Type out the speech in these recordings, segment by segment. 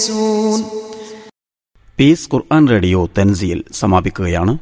Piece Quran radio തെൻസിയിൽ സമാപിക്കുകയാണ്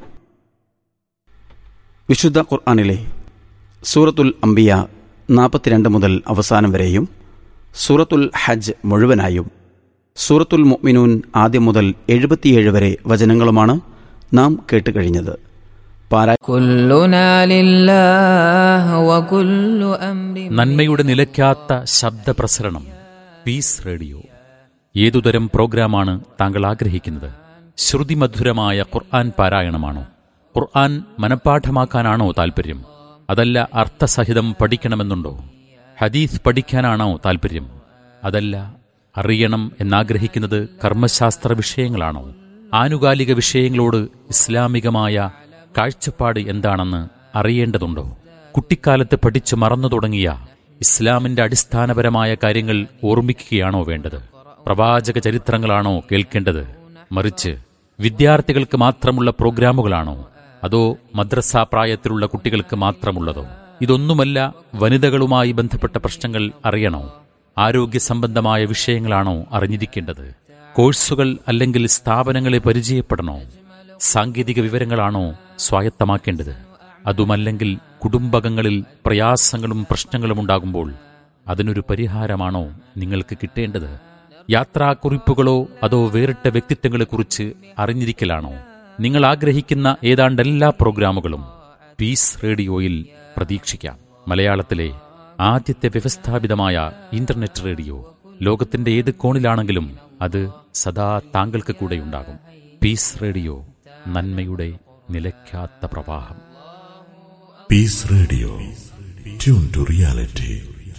വിശുദ്ധ ഖുർആനിലെ സൂറത്തുൽ അംബിയ നാൽപ്പത്തിരണ്ട് മുതൽ അവസാനം വരെയും സൂറത്തുൽ ഹജ്ജ് മുഴുവനായും സൂറത്തുൽ മുഅ്മിനൂൻ ആദ്യം മുതൽ എഴുപത്തിയേഴ് വരെ വചനങ്ങളുമാണ് നാം കേട്ടുകഴിഞ്ഞത് പാരാ كلنا لله وكل أمر നന്മയുടെ നിലയ്ക്കാത്ത ശബ്ദപ്രസരണം പീസ് റേഡിയോ ഏതുതരം പ്രോഗ്രാമാണ് താങ്കൾ ആഗ്രഹിക്കുന്നത് ശ്രുതിമധുരമായ ഖുർആൻ പാരായണമാണോ ഖുർആൻ മനഃപ്പാഠമാക്കാനാണോ താൽപ്പര്യം അതല്ല അർത്ഥസഹിതം പഠിക്കണമെന്നുണ്ടോ ഹദീസ് പഠിക്കാനാണോ താൽപ്പര്യം അതല്ല അറിയണം എന്നാഗ്രഹിക്കുന്നത് കർമ്മശാസ്ത്ര വിഷയങ്ങളാണോ ആനുകാലിക വിഷയങ്ങളോട് ഇസ്ലാമികമായ കാഴ്ചപ്പാട് എന്താണെന്ന് അറിയേണ്ടതുണ്ടോ കുട്ടിക്കാലത്ത് പഠിച്ചു മറന്നു തുടങ്ങിയ ഇസ്ലാമിന്റെ അടിസ്ഥാനപരമായ കാര്യങ്ങൾ ഓർമ്മിക്കുകയാണോ വേണ്ടത് പ്രവാചക ചരിത്രങ്ങളാണോ കേൾക്കേണ്ടത് മറിച്ച് വിദ്യാർത്ഥികൾക്ക് മാത്രമുള്ള പ്രോഗ്രാമുകളാണോ അതോ മദ്രസ പ്രായത്തിലുള്ള കുട്ടികൾക്ക് മാത്രമുള്ളതോ ഇതൊന്നുമല്ല വനിതകളുമായി ബന്ധപ്പെട്ട പ്രശ്നങ്ങൾ അറിയണോ ആരോഗ്യ സംബന്ധമായ വിഷയങ്ങളാണോ അറിഞ്ഞിരിക്കേണ്ടത് കോഴ്സുകൾ അല്ലെങ്കിൽ സ്ഥാപനങ്ങളെ പരിചയപ്പെടണോ സാങ്കേതിക വിവരങ്ങളാണോ സ്വായത്തമാക്കേണ്ടത് അതുമല്ലെങ്കിൽ കുടുംബകങ്ങളിൽ പ്രയാസങ്ങളും പ്രശ്നങ്ങളും ഉണ്ടാകുമ്പോൾ അതിനൊരു പരിഹാരമാണോ നിങ്ങൾക്ക് കിട്ടേണ്ടത് യാത്രാക്കുറിപ്പുകളോ അതോ വേറിട്ട വ്യക്തിത്വങ്ങളെക്കുറിച്ച് അറിഞ്ഞിരിക്കലാണോ നിങ്ങൾ ആഗ്രഹിക്കുന്ന ഏതാണ്ട് എല്ലാ പ്രോഗ്രാമുകളും പീസ് റേഡിയോയിൽ പ്രതീക്ഷിക്കാം മലയാളത്തിലെ ആദ്യത്തെ വ്യവസ്ഥാപിതമായ ഇന്റർനെറ്റ് റേഡിയോ ലോകത്തിന്റെ ഏത് കോണിലാണെങ്കിലും അത് സദാ താങ്കൾക്ക് കൂടെയുണ്ടാകും പീസ് റേഡിയോ നന്മയുടെ നിലയ്ക്കാത്ത പ്രവാഹം Peace Radio. Tune to reality.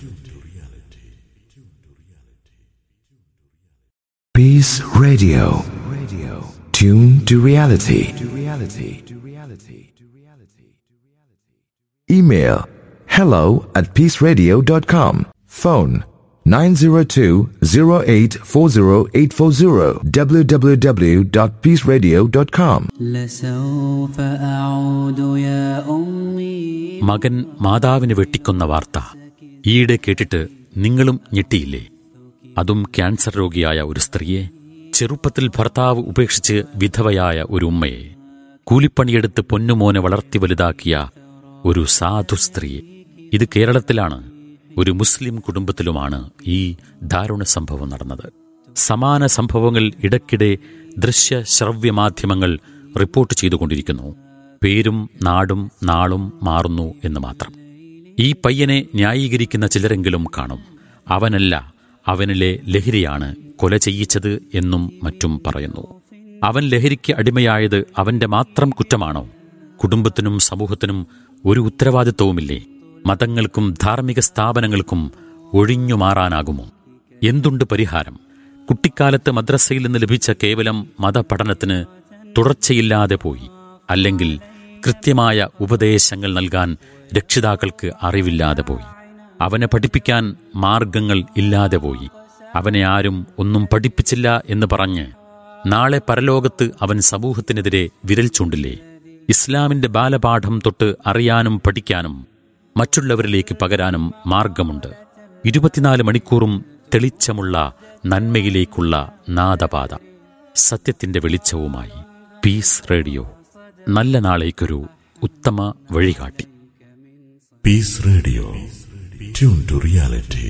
Peace Radio. Radio. Tune to reality. To reality. To reality. To reality. Email hello at peaceradio.com. Phone 902-0840840 www.peaceradio.com. لسوف أعود يا أمي മകൻ മാതാവിനെ വെട്ടിക്കൊന്ന വാർത്ത ഈയിടെ കേട്ടിട്ട് നിങ്ങളും ഞെട്ടിയില്ലേ അതും ക്യാൻസർ രോഗിയായ ഒരു സ്ത്രീയെ ചെറുപ്പത്തിൽ ഭർത്താവ് ഉപേക്ഷിച്ച് വിധവയായ ഒരു ഉമ്മയെ കൂലിപ്പണിയെടുത്ത് പൊന്നുമോനെ വളർത്തി വലുതാക്കിയ ഒരു സാധു സ്ത്രീയെ ഇത് കേരളത്തിലാണ് ഒരു മുസ്ലിം കുടുംബത്തിലുമാണ് ഈ ദാരുണ സംഭവം നടന്നത് സമാന സംഭവങ്ങൾ ഇടയ്ക്കിടെ ദൃശ്യ ശ്രവ്യ മാധ്യമങ്ങൾ റിപ്പോർട്ട് ചെയ്തുകൊണ്ടിരിക്കുന്നു പേരും നാടും നാളും മാറുന്നു എന്ന് മാത്രം ഈ പയ്യനെ ന്യായീകരിക്കുന്ന ചിലരെങ്കിലും കാണും അവനല്ല അവനിലെ ലഹരിയാണ് കൊല ചെയ്യിച്ചത് എന്നും മറ്റും പറയുന്നു അവൻ ലഹരിക്ക് അടിമയായത് അവന്റെ മാത്രം കുറ്റമാണോ കുടുംബത്തിനും സമൂഹത്തിനും ഒരു ഉത്തരവാദിത്വവുമില്ലേ മതങ്ങൾക്കും ധാർമ്മിക സ്ഥാപനങ്ങൾക്കും ഒഴിഞ്ഞു മാറാനാകുമോ എന്തുണ്ട് പരിഹാരം കുട്ടിക്കാലത്ത് മദ്രസയിൽ നിന്ന് ലഭിച്ച കേവലം മതപഠനത്തിന് തുടർച്ചയില്ലാതെ പോയി അല്ലെങ്കിൽ കൃത്യമായ ഉപദേശങ്ങൾ നൽകാൻ രക്ഷിതാക്കൾക്ക് അറിവില്ലാതെ പോയി അവനെ പഠിപ്പിക്കാൻ മാർഗങ്ങൾ ഇല്ലാതെ പോയി അവനെ ആരും ഒന്നും പഠിപ്പിച്ചില്ല എന്ന് പറഞ്ഞ് നാളെ പരലോകത്ത് അവൻ സമൂഹത്തിനെതിരെ വിരൽ ചൂണ്ടില്ലേ ഇസ്ലാമിന്റെ ബാലപാഠം തൊട്ട് അറിയാനും പഠിക്കാനും മറ്റുള്ളവരിലേക്ക് പകരാനും മാർഗമുണ്ട് ഇരുപത്തിനാല് മണിക്കൂറും തെളിച്ചമുള്ള നന്മയിലേക്കുള്ള നാദപാത സത്യത്തിന്റെ വെളിച്ചവുമായി പീസ് റേഡിയോ നല്ല നാളേക്കൊരു ഉത്തമ വഴികാട്ടി Peace Radio. Tune to reality.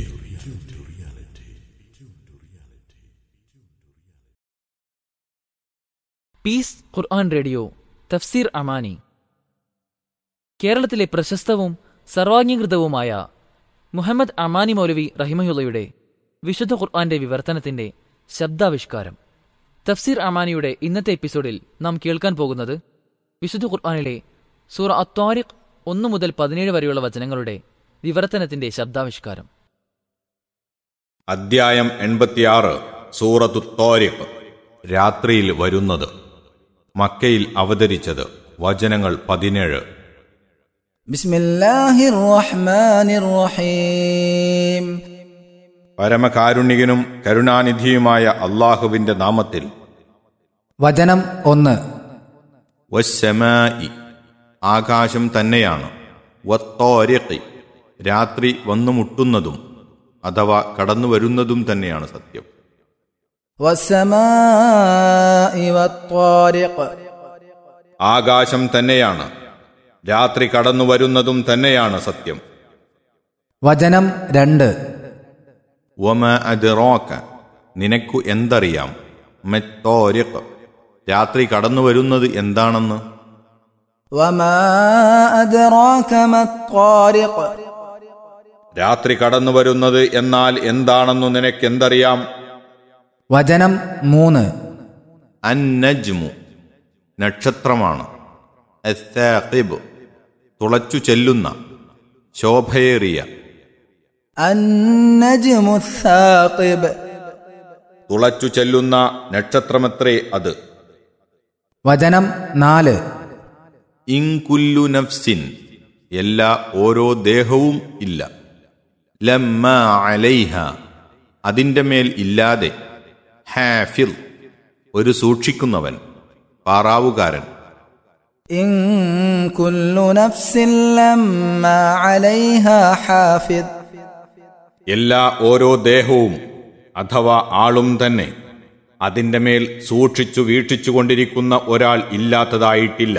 Peace Quran radio Tafseer Amani കേരളത്തിലെ പ്രശസ്തവും സർവാംഗീകൃതവുമായ മുഹമ്മദ് അമാനി മൗലവി റഹിമയുള്ളയുടെ വിശുദ്ധ ഖുർആന്റെ വിവർത്തനത്തിന്റെ ശബ്ദാവിഷ്കാരം തഫ്സീർ അമാനിയുടെ ഇന്നത്തെ എപ്പിസോഡിൽ നാം കേൾക്കാൻ പോകുന്നത് വിശുദ്ധ ഖുർആനിലെ സൂറ അത്വാരിഖ് ഒന്നു മുതൽ പതിനേഴ് വരെയുള്ള വചനങ്ങളുടെ വിവർത്തനത്തിന്റെ ശബ്ദാവിഷ്കാരം അദ്ധ്യായം എൺപത്തിയാറ് സൂറത്തു തോരിഖ് രാത്രിയിൽ വരുന്നത് മക്കയിൽ അവതരിച്ചത് വചനങ്ങൾ പതിനേഴ് بسم الله الرحمن الرحيم പരമകാരുണികനും കരുണാനിധിയുമായ അള്ളാഹുവിന്റെ നാമത്തിൽ വചനം ഒന്ന് വസ്സമായി ആകാശം തന്നെയാണ് വത്തോരിഖി രാത്രി വന്നു മുട്ടുന്നതും അഥവാ കടന്നു വരുന്നതും തന്നെയാണ് സത്യം والسماء والطارق ആകാശം തന്നെയാണ് രാത്രി കടന്നു വരുന്നതും തന്നെയാണ് സത്യം വചനം രണ്ട് വമ അദ്റോക നിനക്കു എന്തറിയാം മെത്തോരിഖ് രാത്രി കടന്നു വരുന്നത് എന്താണെന്ന് وما أدراك ما الطارق രാത്രി കടന്നു വരുന്നത് എന്നാൽ എന്താണെന്നു നിനക്കെന്തറിയാം വചനം മൂന്ന് അന്നജ്മു നക്ഷത്രമാണ് അസ്സാഖിബ് തുളച്ചു ചെല്ലുന്ന ശോഭയേറിയ النجم الثاقب തുളച്ചു ചെല്ലുന്ന നക്ഷത്രമത്രേ അത് വചനം നാല് ഇൻകുല്ലു നഫ്സിൻ എല്ലാ ഓരോ ദേഹവും ഇല്ല ലമ്മ അലൈഹ അതിൻ്റെ മേൽ ഇല്ലാതെ ഹാഫിൽ ഒരു സൂക്ഷിക്കുന്നവൻ പാറാവുകാരൻ إن كل نفس لما عليها حافظ എല്ലാ ഓരോ ദേഹവും അഥവാ ആളും തന്നെ അതിൻ്റെ മേൽ സൂക്ഷിച്ചു വീക്ഷിച്ചുകൊണ്ടിരിക്കുന്ന ഒരാൾ ഇല്ലാത്തതായിട്ടില്ല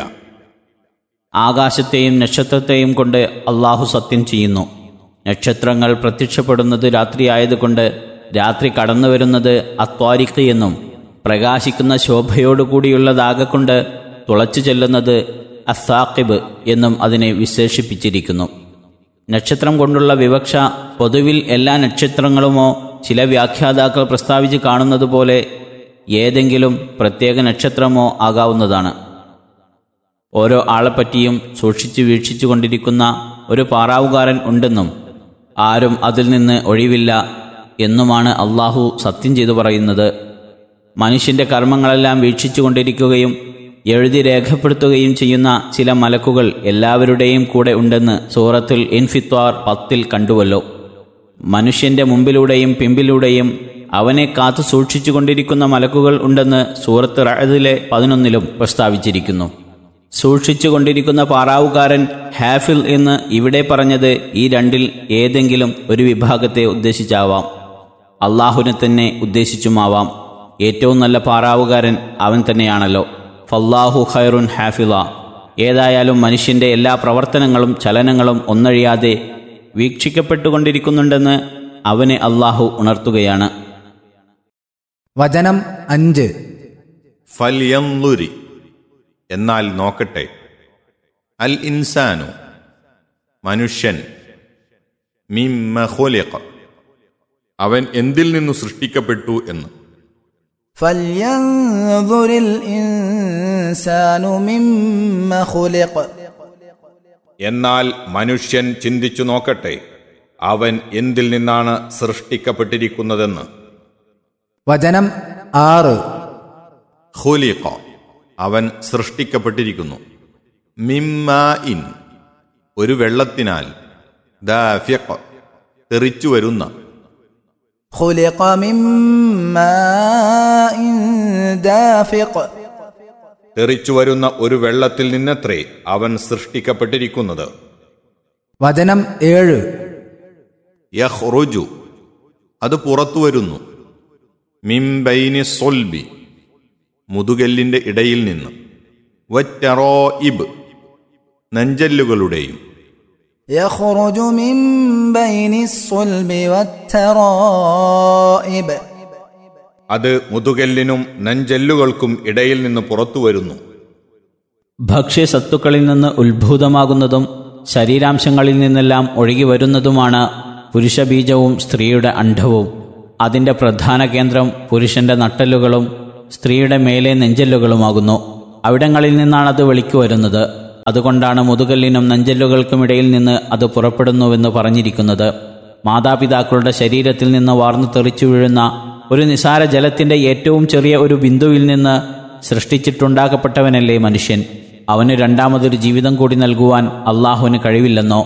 ആകാശത്തെയും നക്ഷത്രത്തെയും കൊണ്ട് അള്ളാഹു സത്യം ചെയ്യുന്നു നക്ഷത്രങ്ങൾ പ്രത്യക്ഷപ്പെടുന്നത് രാത്രിയായതുകൊണ്ട് രാത്രി കടന്നു വരുന്നത് അത്വാരിക്ക് എന്നും പ്രകാശിക്കുന്ന ശോഭയോടുകൂടിയുള്ളതാകൊണ്ട് തുളച്ചു ചെല്ലുന്നത് അസാക്കിബ് എന്നും അതിനെ വിശേഷിപ്പിച്ചിരിക്കുന്നു നക്ഷത്രം കൊണ്ടുള്ള വിവക്ഷ പൊതുവിൽ എല്ലാ നക്ഷത്രങ്ങളുമോ ചില വ്യാഖ്യാതാക്കൾ പ്രസ്താവിച്ച് കാണുന്നത് പോലെ ഏതെങ്കിലും പ്രത്യേക നക്ഷത്രമോ ആകാവുന്നതാണ് ഓരോ ആളെപ്പറ്റിയും സൂക്ഷിച്ചു വീക്ഷിച്ചു കൊണ്ടിരിക്കുന്ന ഒരു പാറാവുകാരൻ ഉണ്ടെന്നും ആരും അതിൽ നിന്ന് ഒഴിവില്ല എന്നുമാണ് അള്ളാഹു സത്യം ചെയ്തു പറയുന്നത് മനുഷ്യന്റെ കർമ്മങ്ങളെല്ലാം വീക്ഷിച്ചു കൊണ്ടിരിക്കുകയും എഴുതി രേഖപ്പെടുത്തുകയും ചെയ്യുന്ന ചില മലക്കുകൾ എല്ലാവരുടെയും കൂടെ ഉണ്ടെന്ന് സൂറത്തുൽ ഇൻഫിത്വാർ പത്തിൽ കണ്ടുവല്ലോ മനുഷ്യന്റെ മുമ്പിലൂടെയും പിമ്പിലൂടെയും അവനെ കാത്തു സൂക്ഷിച്ചുകൊണ്ടിരിക്കുന്ന മലക്കുകൾ ഉണ്ടെന്ന് സൂറത്ത് റഹദിലെ പതിനൊന്നിലും പ്രസ്താവിച്ചിരിക്കുന്നു സൂക്ഷിച്ചുകൊണ്ടിരിക്കുന്ന പാറാവുകാരൻ ഹാഫിൽ എന്ന് ഇവിടെ പറഞ്ഞത് ഈ രണ്ടിൽ ഏതെങ്കിലും ഒരു വിഭാഗത്തെ ഉദ്ദേശിച്ചാവാം അള്ളാഹുവിനെ തന്നെ ഉദ്ദേശിച്ചുമാവാം ഏറ്റവും നല്ല പാറാവുകാരൻ അവൻ തന്നെയാണല്ലോ ഫല്ലാഹു ഖൈറുൻ ഹാഫിള ഏതായാലും മനുഷ്യന്റെ എല്ലാ പ്രവർത്തനങ്ങളും ചലനങ്ങളും ഒന്നഴിയാതെ വീക്ഷിക്കപ്പെട്ടുകൊണ്ടിരിക്കുന്നുണ്ടെന്ന് അവനെ അള്ളാഹു ഉണർത്തുകയാണ് വചനം അഞ്ച് ഫൽയംലുരി എന്നാൽ നോക്കട്ടെ അൽ ഇൻസാനു മനുഷ്യൻ മിമ്മ ഖുലിഖ അവൻ എന്തിൽ നിന്നു സൃഷ്ടിക്കപ്പെട്ടു എന്ന് فلينظر الإنسان مما خلق എന്നാൽ മനുഷ്യൻ ചിന്തിച്ചു നോക്കട്ടെ അവൻ എന്തിൽ നിന്നാണ് സൃഷ്ടിക്കപ്പെട്ടിരിക്കുന്നതെന്ന് വചനം ആറ് ഖുലിഖ അവൻ സൃഷ്ടിക്കപ്പെട്ടിരിക്കുന്നു മിമ്മ ഇൻ ഒരു വെള്ളത്തിനാൽ ദാഫിഖ തെറിച്ചു വരുന്ന خلق من ماء دافق തെറിച്ചു വരുന്ന ഒരു വെള്ളത്തിൽ നിന്നത്രേ അവൻ സൃഷ്ടിക്കപ്പെട്ടിരിക്കുന്നത് വചനം ഏഴ് യഹ്റുജു അത് പുറത്തു വരുന്നു മിംബൈനി സൊൽബി മുതുകല്ലിന്റെ ഇടയിൽ നിന്ന് വറ്ററോ ഇബ് നെഞ്ചല്ലുകളുടെയും يخرج من بين الصلب والترائب അത് മുതുകല്ലിനും നെഞ്ചല്ലുകൾക്കും ഇടയിൽ നിന്ന് പുറത്തു വരുന്നു ഭക്ഷ്യസത്തുക്കളിൽ നിന്ന് ഉത്ഭൂതമാകുന്നതും ശരീരാംശങ്ങളിൽ നിന്നെല്ലാം ഒഴുകി വരുന്നതുമാണ് പുരുഷബീജവും സ്ത്രീയുടെ അണ്ഡവും അതിൻ്റെ പ്രധാന കേന്ദ്രം പുരുഷന്റെ നട്ടലുകളും സ്ത്രീയുടെ മേലെ നെഞ്ചല്ലുകളുമാകുന്നു അവിടങ്ങളിൽ നിന്നാണത് വെളിക്കു വരുന്നത് അതുകൊണ്ടാണ് മുതുകല്ലിനും നെഞ്ചല്ലുകൾക്കും ഇടയിൽ നിന്ന് അത് പുറപ്പെടുന്നുവെന്ന് പറഞ്ഞിരിക്കുന്നത് മാതാപിതാക്കളുടെ ശരീരത്തിൽ നിന്ന് വാർന്നു തെറിച്ചു വീഴുന്ന ഒരു നിസാര ജലത്തിന്റെ ഏറ്റവും ചെറിയ ഒരു ബിന്ദുവിൽ നിന്ന് സൃഷ്ടിച്ചിട്ടുണ്ടാക്കപ്പെട്ടവനല്ലേ മനുഷ്യൻ അവന് രണ്ടാമതൊരു ജീവിതം കൂടി നൽകുവാൻ അള്ളാഹുവിന് കഴിവില്ലെന്നോ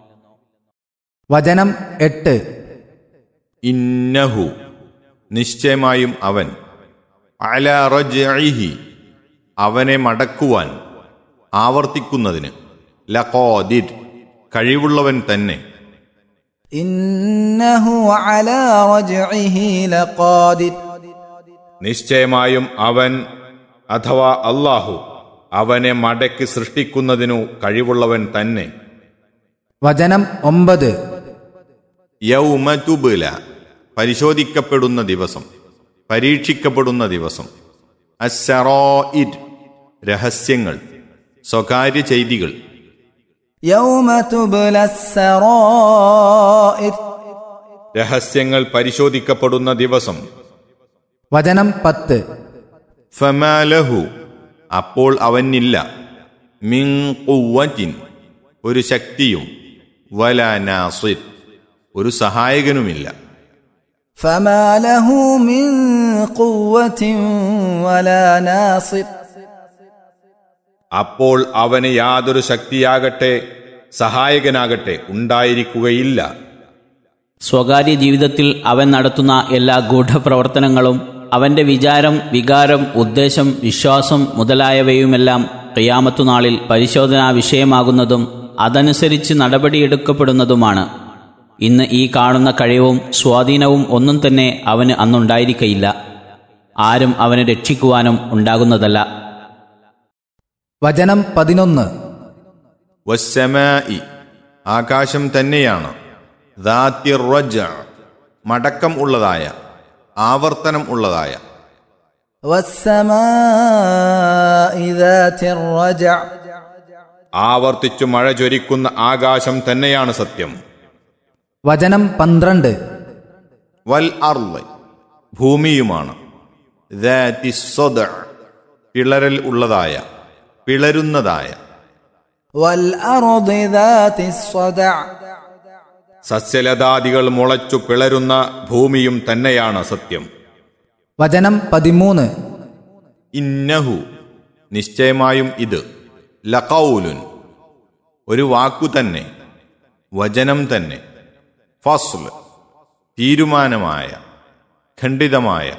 വചനം എട്ട് ഇന്നഹു നിശ്ചയമായും അവൻ അല റജ്ഇഹി അവനെ മടക്കുവാൻ ആവർത്തിക്കുന്നതിന് ലഖോദിർ കഴിവുള്ളവൻ തന്നെ إنه على رجعه لقادر നിശ്ചയമായും അവൻ അഥവാ അള്ളാഹു അവനെ മടക്കി സൃഷ്ടിക്കുന്നതിനു കഴിവുള്ളവൻ തന്നെ വചനം ഒമ്പത് യൗമതുബില പരിശോധിക്കപ്പെടുന്ന ദിവസം പരീക്ഷിക്കപ്പെടുന്ന ദിവസം അസറോയിർ രഹസ്യങ്ങൾ സ്വകാര്യ ചെയ്തികൾ يوم تبلى السرائر രഹസ്യങ്ങൾ പരിശോധിക്കപ്പെടുന്ന ദിവസം വചനം പത്ത് ഫമാലഹു അപ്പോൾ അവനില്ല മിൻ ഖുവ്വത്തിൻ ഒരു ശക്തിയും വല നാസിർ ഒരു സഹായകനുമില്ല فما له من قوة ولا ناصر അപ്പോൾ അവന് യാതൊരു ശക്തിയാകട്ടെ സഹായകനാകട്ടെ ഉണ്ടായിരിക്കുകയില്ല സ്വകാര്യ ജീവിതത്തിൽ അവൻ നടത്തുന്ന എല്ലാ ഗൂഢപ്രവർത്തനങ്ങളും അവന്റെ വിചാരം വികാരം ഉദ്ദേശം വിശ്വാസം മുതലായവയുമെല്ലാം ഖിയാമത്തുനാളിൽ പരിശോധനാ വിഷയമാകുന്നതും അതനുസരിച്ച് നടപടിയെടുക്കപ്പെടുന്നതുമാണ് ഇന്ന് ഈ കാണുന്ന കഴിവും സ്വാധീനവും ഒന്നും തന്നെ അവന് അന്നുണ്ടായിരിക്കയില്ല ആരും അവനെ രക്ഷിക്കുവാനും ഉണ്ടാകുന്നതല്ല വചനം പതിനൊന്ന് വസ്സമായി ആകാശം തന്നെയാണ് ദാത്തിർ റജ മടക്കം ഉള്ളതായ ആവർത്തനം ഉള്ളതായ والسماء ذات الرجع ആവർത്തിച്ചു മഴ ചൊരിക്കുന്ന ആകാശം തന്നെയാണ് സത്യം വചനം പന്ത്രണ്ട് വൽ അർള് ഭൂമിയുമാണ് ദാത്തി സ്വദ പിളരൽ ഉള്ളതായ പിളരുന്നതായ والأرض ذات الصدع സസ്യലതാദികൾ മുളച്ചു പിളരുന്ന ഭൂമിയും തന്നെയാണ് സത്യം വചനം പതിമൂന്ന് ഇന്നഹു നിശ്ചയമായും ഇത് ലഖൗലുൻ ഒരു വാക്കു തന്നെ വചനം തന്നെ ഫസ്ൽ തീരുമാനമായ ഖണ്ഡിതമായ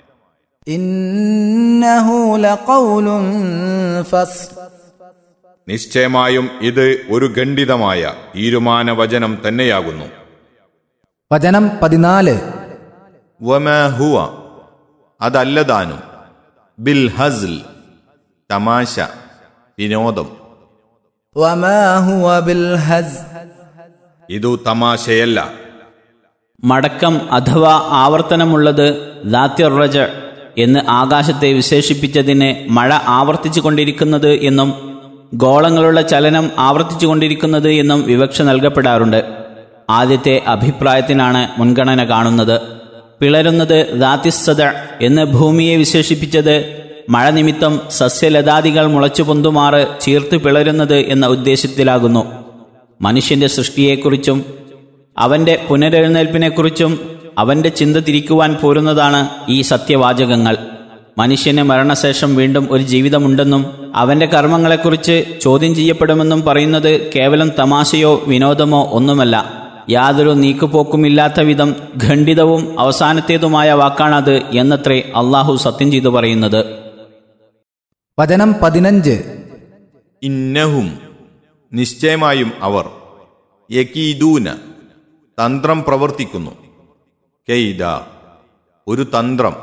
إنه لقول فصل നിശ്ചയമായും ഇത് ഒരു ഖണ്ഡിതമായ തീരുമാന വചനം തന്നെയാകുന്നു വചനം പതിനാല് വമാ ഹുവ അതല്ലതാനും ബിൽ ഹസ്ൽ തമാശ വിനോദം وما هو بالهزل ഇതു തമാശയല്ല മടക്കം അഥവാ ആവർത്തനമുള്ളത് ദാത്യറജ എന്ന് ആകാശത്തെ വിശേഷിപ്പിച്ചതിന് മഴ ആവർത്തിച്ചു കൊണ്ടിരിക്കുന്നത് എന്നും ഗോളങ്ങളുടെ ചലനം ആവർത്തിച്ചു കൊണ്ടിരിക്കുന്നത് എന്നും വിവക്ഷ നൽകപ്പെടാറുണ്ട് ആദ്യത്തെ അഭിപ്രായത്തിനാണ് മുൻഗണന കാണുന്നത് പിളരുന്നത് ദാത്യസ്സത എന്ന് ഭൂമിയെ വിശേഷിപ്പിച്ചത് മഴ നിമിത്തം സസ്യലതാദികൾ മുളച്ചു പൊന്തുമാറ് ചീർത്തു പിളരുന്നത് എന്ന ഉദ്ദേശത്തിലാകുന്നു മനുഷ്യന്റെ സൃഷ്ടിയെക്കുറിച്ചും അവന്റെ പുനരെഴുന്നേൽപ്പിനെക്കുറിച്ചും അവന്റെ ചിന്ത തിരിക്കുവാൻ പോരുന്നതാണ് ഈ സത്യവാചകങ്ങൾ മനുഷ്യന് മരണശേഷം വീണ്ടും ഒരു ജീവിതമുണ്ടെന്നും അവന്റെ കർമ്മങ്ങളെക്കുറിച്ച് ചോദ്യം ചെയ്യപ്പെടുമെന്നും പറയുന്നത് കേവലം തമാശയോ വിനോദമോ ഒന്നുമല്ല യാതൊരു നീക്കുപോക്കുമില്ലാത്ത വിധം ഖണ്ഡിതവും അവസാനത്തേതുമായ വാക്കാണത് എന്നത്രേ അള്ളാഹു സത്യം ചെയ്തു പറയുന്നത് വചനം പതിനഞ്ച് ഇന്നഹും നിശ്ചയമായും അവർ യകീദൂന തന്ത്രം പ്രവർത്തിക്കുന്നു കെയ്ത ഒരു തന്ത്രം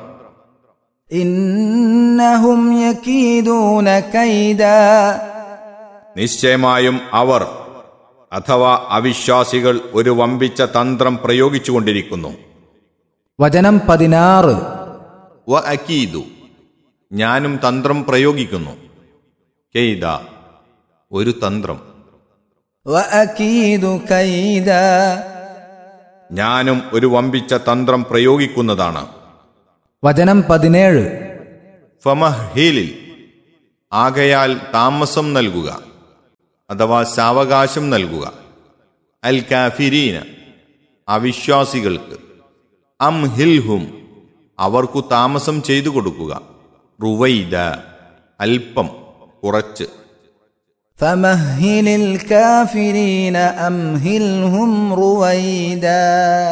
إنهم يكيدون كيدا നിശ്ചയമായും അവർ അഥവാ അവിശ്വാസികൾ ഒരു വമ്പിച്ച തന്ത്രം പ്രയോഗിച്ചുകൊണ്ടിരിക്കുന്നു വചനം പതിനാറ് വ അക്കീദു ഞാനും തന്ത്രം പ്രയോഗിക്കുന്നു കെയ്ത ഒരു തന്ത്രം وأكيد كيدا ഞാനും ഒരു വമ്പിച്ച തന്ത്രം പ്രയോഗിക്കുന്നതാണ് വചനം പതിനേഴ് ഫമഹീലിൽ ആകയാൽ താമസം നൽകുക അഥവാ സാവകാശം നൽകുക അൽ കാഫിരീന അവിശ്വാസികൾക്ക് അം ഹിൽഹും അവർക്കു താമസം ചെയ്തു കൊടുക്കുക റുവൈദ അല്പം കുറച്ച് فمهل الكافرين أمهلهم رويدا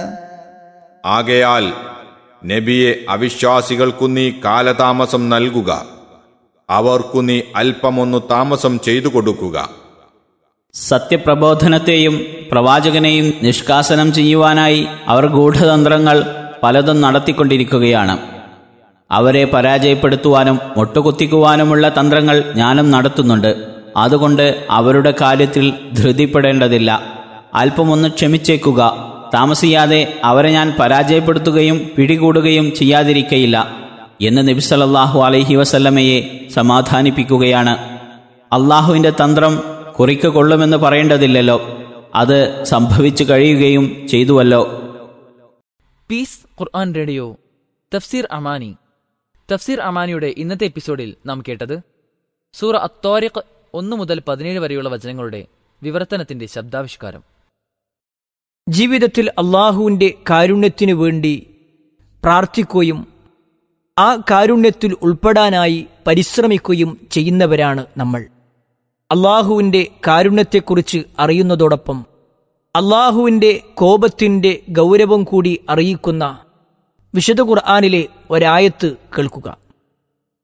ആകയാൽ നബിയെ അവിശ്വാസികൾക്കു നീ കാലതാമസം നൽകുക അവർക്കു നീ അല്പമൊന്നു താമസം ചെയ്തു കൊടുക്കുക സത്യപ്രബോധനത്തെയും പ്രവാചകനെയും നിഷ്കാസനം ചെയ്യുവാനായി അവർ ഗൂഢതന്ത്രങ്ങൾ പലതും നടത്തിക്കൊണ്ടിരിക്കുകയാണ് അവരെ പരാജയപ്പെടുത്തുവാനും മുട്ടുകുത്തിക്കുവാനുമുള്ള തന്ത്രങ്ങൾ ഞാനും നടത്തുന്നുണ്ട് അതുകൊണ്ട് അവരുടെ കാര്യത്തിൽ ധൃതിപ്പെടേണ്ടതില്ല അല്പമൊന്ന് ക്ഷമിച്ചേക്കുക താമസിയാതെ അവരെ ഞാൻ പരാജയപ്പെടുത്തുകയും പിടികൂടുകയും ചെയ്യാതിരിക്കയില്ല എന്ന് നബി സല്ലല്ലാഹു അലൈഹി വസല്ലമയെ സമാധാനിപ്പിക്കുകയാണ് അള്ളാഹുവിൻ്റെ തന്ത്രം കുറിക്ക് കൊള്ളുമെന്ന് പറയേണ്ടതില്ലല്ലോ അത് സംഭവിച്ചു കഴിയുകയും ചെയ്തുവല്ലോ പീസ് ഖുർആൻ റേഡിയോ തഫ്സീർ അമാനി തഫ്സീർ അമാനിയുടെ ഇന്നത്തെ എപ്പിസോഡിൽ നാം കേട്ടത് സൂറ അത്തോരിഖ് ഒന്ന് മുതൽ പതിനേഴ് വരെയുള്ള വചനങ്ങളുടെ വിവർത്തനത്തിന്റെ ശബ്ദാവിഷ്കാരം ജീവിതത്തിൽ അള്ളാഹുവിൻ്റെ കാരുണ്യത്തിനു വേണ്ടി പ്രാർത്ഥിക്കുകയും ആ കാരുണ്യത്തിൽ ഉൾപ്പെടാനായി പരിശ്രമിക്കുകയും ചെയ്യുന്നവരാണ് നമ്മൾ അള്ളാഹുവിൻ്റെ കാരുണ്യത്തെക്കുറിച്ച് അറിയുന്നതോടൊപ്പം അള്ളാഹുവിൻ്റെ കോപത്തിൻ്റെ ഗൗരവം കൂടി അറിയിക്കുന്ന വിശുദ്ധ ഖുർആാനിലെ ഒരായത്ത് കേൾക്കുക